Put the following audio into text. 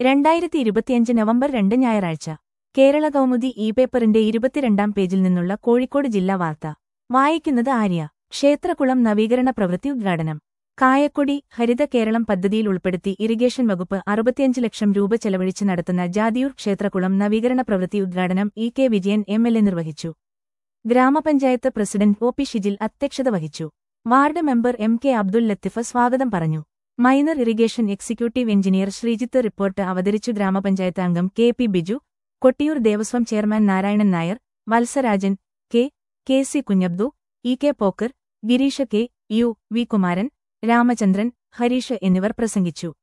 രണ്ടായിരത്തി ഇരുപത്തിയഞ്ച് നവംബർ രണ്ട് ഞായറാഴ്ച കേരള കൗമുദി ഇ പേപ്പറിന്റെ ഇരുപത്തിരണ്ടാം പേജിൽ നിന്നുള്ള കോഴിക്കോട് ജില്ലാ വാർത്ത വായിക്കുന്നത് ആര്യ ക്ഷേത്രകുളം നവീകരണ പ്രവൃത്തി ഉദ്ഘാടനം കായക്കൊടി ഹരിത കേരളം പദ്ധതിയിൽ ഉൾപ്പെടുത്തി ഇറിഗേഷൻ വകുപ്പ് അറുപത്തിയഞ്ച് ലക്ഷം രൂപ ചെലവഴിച്ച് നടത്തുന്ന ജാതിയൂർ ക്ഷേത്രകുളം നവീകരണ പ്രവൃത്തി ഉദ്ഘാടനം E K Vijayan M L A നിർവഹിച്ചു ഗ്രാമപഞ്ചായത്ത് പ്രസിഡന്റ് ഒ പി ഷിജിൽ അധ്യക്ഷത വഹിച്ചു ward member M K Abdul Latheef സ്വാഗതം പറഞ്ഞു minor irrigation executive engineer Sreejith report അവതരിച്ചു ഗ്രാമപഞ്ചായത്ത് അംഗം K P Biju Kottiyoor Devaswom chairman Narayanan Nair Valsarajan K K C Kunhabdu E K Pokkar Girisha K U V Kumaran Ramachandran Harish എന്നിവർ പ്രസംഗിച്ചു